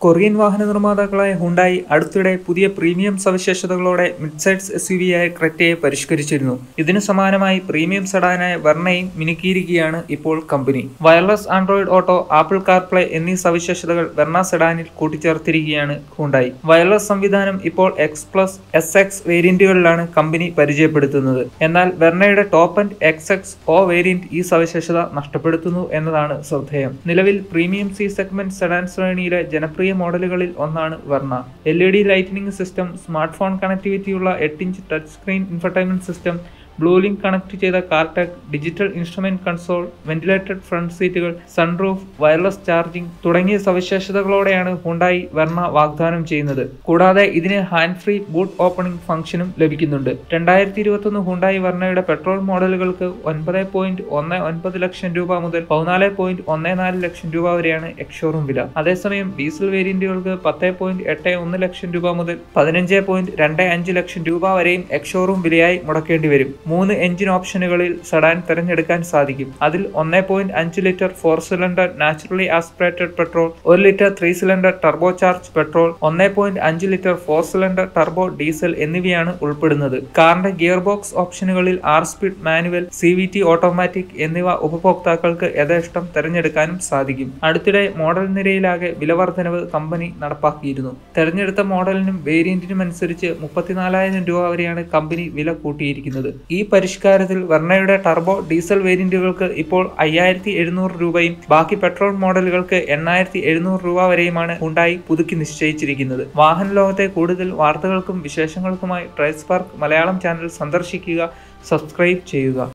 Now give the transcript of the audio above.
Korean വാഹന നിർമ്മാതാക്കളായ Hyundai അടുത്തിടെ പുതിയ പ്രീമിയം സവിശേഷതകളോടെ മിഡ്സൈഡ്സ് എസ് യു വിയായ ക്രെറ്റയെ പരിഷ്കരിച്ചിരുന്നു ഇതിനു സമാനമായി പ്രീമിയം സെഡാനായ വെർണയും മിനുക്കിയിരിക്കുകയാണ് ഇപ്പോൾ കമ്പനി wireless Android auto Apple CarPlay എന്നീ സവിശേഷതകൾ വെർണ സെഡാനിൽ കൂട്ടിച്ചേർത്തിരിക്കുകയാണ് ഹുണ്ടായി വയർലെസ് സംവിധാനം ഇപ്പോൾ എക്സ് പ്ലസ് എസ് എക്സ് വേരിയന്റുകളിലാണ് കമ്പനി പരിചയപ്പെടുത്തുന്നത് എന്നാൽ വെർണയുടെ top end X X O variant ഈ സവിശേഷത നഷ്ടപ്പെടുത്തുന്നു എന്നതാണ് ശ്രദ്ധേയം നിലവിൽ പ്രീമിയം സി സെഗ്മെന്റ് സെഡാൻ ശ്രേണിയിലെ ജനപ്രിയ മോഡലുകളിൽ ഒന്നാണ് Verna L E D lighting system smart phone കണക്ടിവിറ്റിയുള്ള എട്ട് inch touch screen infotainment system Blue Link connect ചെയ്ത car tech digital instrument console ventilated front സീറ്റുകൾ സൺറൂഫ് വയർലെസ് ചാർജിംഗ് തുടങ്ങിയ സവിശേഷതകളോടെയാണ് ഹുണ്ടായി വെർണ വാഗ്ദാനം ചെയ്യുന്നത് കൂടാതെ ഇതിന് ഹാൻഡ് ഫ്രീ ബൂട്ട് ഓപ്പണിംഗ് ഫംഗ്ഷനും ലഭിക്കുന്നുണ്ട് രണ്ടായിരത്തി ഇരുപത്തൊന്ന് ഹുണ്ടായി വെർണയുടെ പെട്രോൾ മോഡലുകൾക്ക് ഒൻപത് പോയിന്റ് ഒന്ന് ഒൻപത് ലക്ഷം രൂപ മുതൽ പതിനാല് പോയിന്റ് ഒന്ന് നാല് ലക്ഷം രൂപ വരെയാണ് എക്സ്ഷോറൂം വില അതേസമയം ഡീസൽ വേരിയന്റുകൾക്ക് പത്ത് പോയിന്റ് എട്ട് ഒന്ന് ലക്ഷം രൂപ മുതൽ പതിനഞ്ച് പോയിന്റ് രണ്ട് അഞ്ച് ലക്ഷം രൂപ വരെയും എക്സ്ഷോറൂം വിലയായി മുടക്കേണ്ടി വരും മൂന്ന് എഞ്ചിൻ ഓപ്ഷനുകളിൽ സഡാൻ തിരഞ്ഞെടുക്കാൻ സാധിക്കും അതിൽ ഒന്ന് പോയിന്റ് അഞ്ച് litre four cylinder naturally aspirated petrol ഒരു litre three cylinder turbo charge petrol ഒന്ന് പോയിന്റ് അഞ്ച് litre four cylinder turbo diesel എന്നിവയാണ് ഉൾപ്പെടുന്നത് കാറിന്റെ ഗിയർ ബോക്സ് ഓപ്ഷനുകളിൽ ആർ speed manual C V T automatic എന്നിവ ഉപഭോക്താക്കൾക്ക് യഥേഷ്ടം തിരഞ്ഞെടുക്കാനും സാധിക്കും അടുത്തിടെ മോഡൽ നിരയിലാകെ വിലവർദ്ധനവ് കമ്പനി നടപ്പാക്കിയിരുന്നു തെരഞ്ഞെടുത്ത മോഡലിനും വേരിയന്റിനും അനുസരിച്ച് മുപ്പത്തിനാലായിരം രൂപ വരെയാണ് കമ്പനി വില കൂട്ടിയിരിക്കുന്നത് ഈ പരിഷ്കാരത്തിൽ വെർണയുടെ ടർബോ ഡീസൽ വേരിയന്റുകൾക്ക് ഇപ്പോൾ അയ്യായിരത്തി എഴുന്നൂറ് രൂപയും ബാക്കി പെട്രോൾ മോഡലുകൾക്ക് എണ്ണായിരത്തി എഴുന്നൂറ് രൂപ വരെയുമാണ് ഉണ്ടായി പുതുക്കി നിശ്ചയിച്ചിരിക്കുന്നത് വാഹന ലോകത്തെ കൂടുതൽ വാർത്തകൾക്കും വിശേഷങ്ങൾക്കുമായി ട്രൈസ് പാർക്ക് മലയാളം ചാനൽ സന്ദർശിക്കുക സബ്സ്ക്രൈബ് ചെയ്യുക